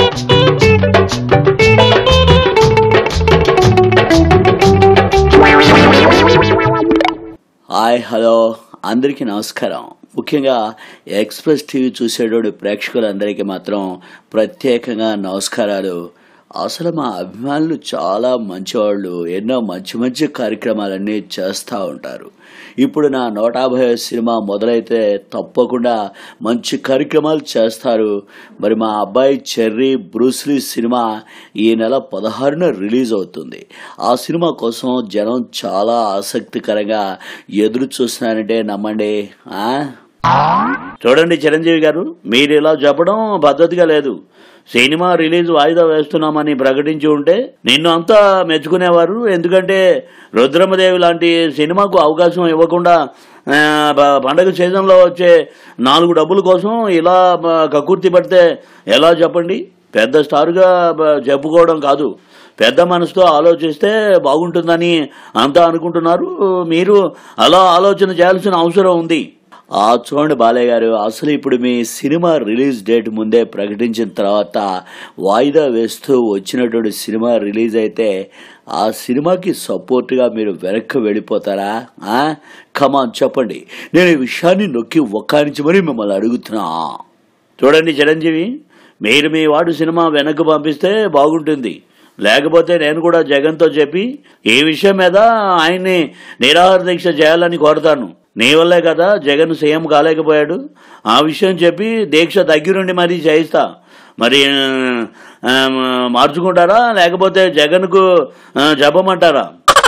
Hi hello అందరికీ నమస్కారం ముఖ్యంగా ఎక్స్ప్రెస్ టీవీ చూసేటోడు ప్రేక్షకులందరికీ మాత్రం ప్రత్యేకంగా నమస్కారాలు అసలు మా అభిమానులు చాలా మంచివాళ్ళు ఎన్నో మంచి మంచి కార్యక్రమాలన్నీ చేస్తూ ఉంటారు ఇప్పుడు నా నూట యాభై సినిమా మొదలైతే తప్పకుండా మంచి కార్యక్రమాలు చేస్తారు మరి మా అబ్బాయి చెర్రీ బ్రూస్లీ సినిమా ఈ నెల పదహారున రిలీజ్ అవుతుంది ఆ సినిమా కోసం జనం చాలా ఆసక్తికరంగా ఎదురు చూస్తున్నారంటే నమ్మండి ఆ? చూడండి చిరంజీవి గారు మీరు ఇలా చెప్పడం పద్ధతిగా లేదు సినిమా రిలీజ్ వాయిదా వేస్తున్నామని ప్రకటించి ఉంటే నిన్ను అంతా మెచ్చుకునేవారు ఎందుకంటే రుద్రమదేవి లాంటి సినిమాకు అవకాశం ఇవ్వకుండా ఆ, ప- పండగ సీజన్లో వచ్చే నాలుగు డబ్బుల కోసం ఇలా ఆ, కక్కుర్తి పడితే ఎలా చెప్పండి పెద్ద స్టార్గా ఆ, చెప్పుకోవడం కాదు పెద్ద మనసుతో ఆలోచిస్తే బాగుంటుందని అంతా అనుకుంటున్నారు మీరు అలా ఆలోచన చేయాల్సిన అవసరం ఉంది ఆ చూడండి బాలయ్య గారు అసలు ఇప్పుడు మీ సినిమా రిలీజ్ డేట్ ముందే ప్రకటించిన తర్వాత వాయిదా వేస్తూ వచ్చినటువంటి సినిమా రిలీజ్ అయితే ఆ సినిమాకి సపోర్ట్గా మీరు వెనక్కి వెళ్ళిపోతారా కమాన్ చెప్పండి నేను ఈ విషయాన్ని నొక్కి ఒక్కానించి మరీ మిమ్మల్ని అడుగుతున్నా చూడండి చిరంజీవి మీరు మీ వాడు సినిమా వెనక్కి పంపిస్తే బాగుంటుంది లేకపోతే నేను కూడా జగన్తో చెప్పి ఈ విషయం మీద ఆయన్ని నిరాహార దీక్ష చేయాలని కోరతాను నీ వల్లే కదా జగన్ సీఎం కాలేకపోయాడు ఆ విషయం చెప్పి దీక్ష దగ్గరుండి మరీ చేయిస్తా మరి ఆ, మార్చుకుంటారా లేకపోతే జగన్కు ఆ, చెప్పమంటారా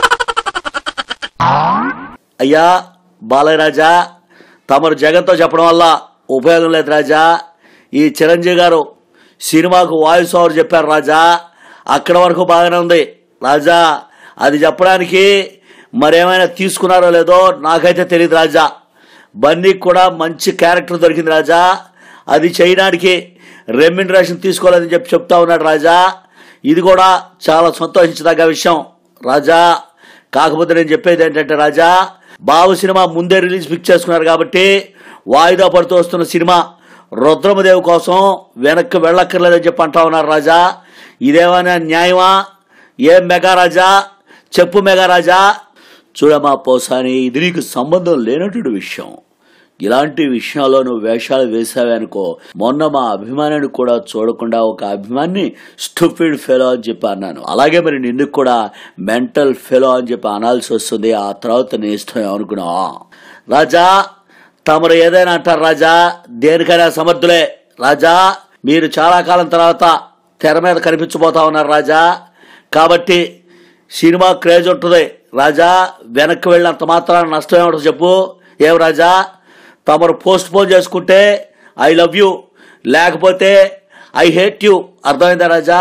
అయ్యా బాలరాజా తమరు జగన్తో చెప్పడం వల్ల ఉపయోగం లేదు రాజా ఈ చిరంజీవి గారు సినిమాకు వాయిస్ ఓవర్ చెప్పారు రాజా అక్కడ వరకు బాగానే ఉంది రాజా అది చెప్పడానికి మరేమైనా తీసుకున్నారో లేదో నాకైతే తెలియదు రాజా బన్నీకి కూడా మంచి క్యారెక్టర్ దొరికింది రాజా అది చేయడానికి రెమ్యునరేషన్ తీసుకోలేదని చెప్పి చెప్తా ఉన్నాడు రాజా ఇది కూడా చాలా సంతోషించదగ్గ విషయం రాజా కాకపోతే నేను చెప్పేది ఏంటంటే రాజా బాబు సినిమా ముందే రిలీజ్ ఫిక్స్ చేసుకున్నారు కాబట్టి వాయిదా పడుతూ వస్తున్న సినిమా రుద్రమదేవి కోసం వెనక్కి వెళ్ళక్కర్లేదని చెప్పి అంటా ఉన్నారు రాజా ఇదేమైనా న్యాయమా ఏం మెగా రాజా చెప్పు మెగా రాజా చూడమా పోసాని ఇది నీకు సంబంధం లేనటువంటి విషయం ఇలాంటి విషయాల్లో నువ్వు వేషాలు వేసావే అనుకో మొన్న మా అభిమానాన్ని కూడా చూడకుండా ఒక అభిమాన్ని స్టూపిడ్ ఫెలో అని చెప్పి అన్నాను అలాగే మరి నిన్ను కూడా మెంటల్ ఫెలో అని చెప్పి అనాల్సి వస్తుంది ఆ తర్వాత నీ ఇష్టం అనుకున్నా రాజా తమరు ఏదైనా అంటారు రాజా దేనికైనా సమర్థులే రాజా మీరు చాలా కాలం తర్వాత తెర మీద కనిపించబోతా ఉన్నారు రాజా కాబట్టి సినిమా క్రేజ్ ఉంటుంది రాజా వెనక్కి వెళ్ళినంత మాత్రాన నష్టం ఏమిటో చెప్పు ఏం రాజా తమరు పోస్ట్ పోన్ చేసుకుంటే ఐ లవ్ యూ లేకపోతే ఐ హేట్ యూ అర్థమైందా రాజా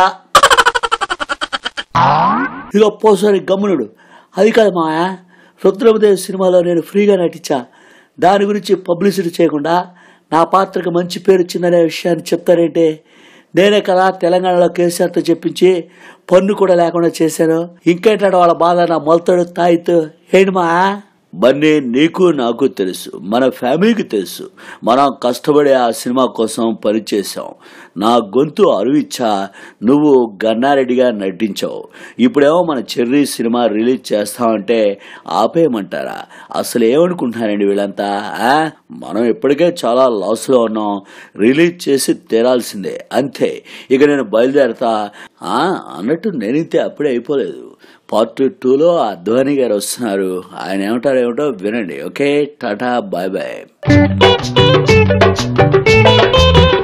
ఇక పోసారి గమ్మునుడు అది కాదు మా రుద్రమదేవ్ సినిమాలో నేను ఫ్రీగా నటించా దాని గురించి పబ్లిసిటీ చేయకుండా నా పాత్రకు మంచి పేరు వచ్చిందనే విషయాన్ని చెప్తారేంటి నేనే కదా తెలంగాణలో కేసీఆర్తో చెప్పించి పన్ను కూడా లేకుండా చేశాను ఇంకేంటాడు వాళ్ళ బాధ నా మొలతాడు తాయితూ ఏంటి మా బన్నీ నీకు నాకు తెలుసు మన ఫ్యామిలీకి తెలుసు మనం కష్టపడి ఆ సినిమా కోసం పనిచేసాం నా గొంతు అరువిచ్చా నువ్వు గన్నారెడ్డిగా నటించావు ఇప్పుడేమో మన చెర్రీ సినిమా రిలీజ్ చేస్తామంటే ఆపేయమంటారా అసలు ఏమనుకుంటున్నారండి వీళ్ళంతా ఆ? మనం ఇప్పటికే చాలా లాస్లో ఉన్నాం రిలీజ్ చేసి తీరాల్సిందే అంతే ఇక నేను బయలుదేరతా ఆ, అన్నట్టు నేనైతే అప్పుడే అయిపోలేదు పార్ట్ టూలో అద్వానీ గారు వస్తున్నారు ఆయన ఏమంటారు ఏమిటో వినండి ఓకే టాటా బాయ్ బాయ్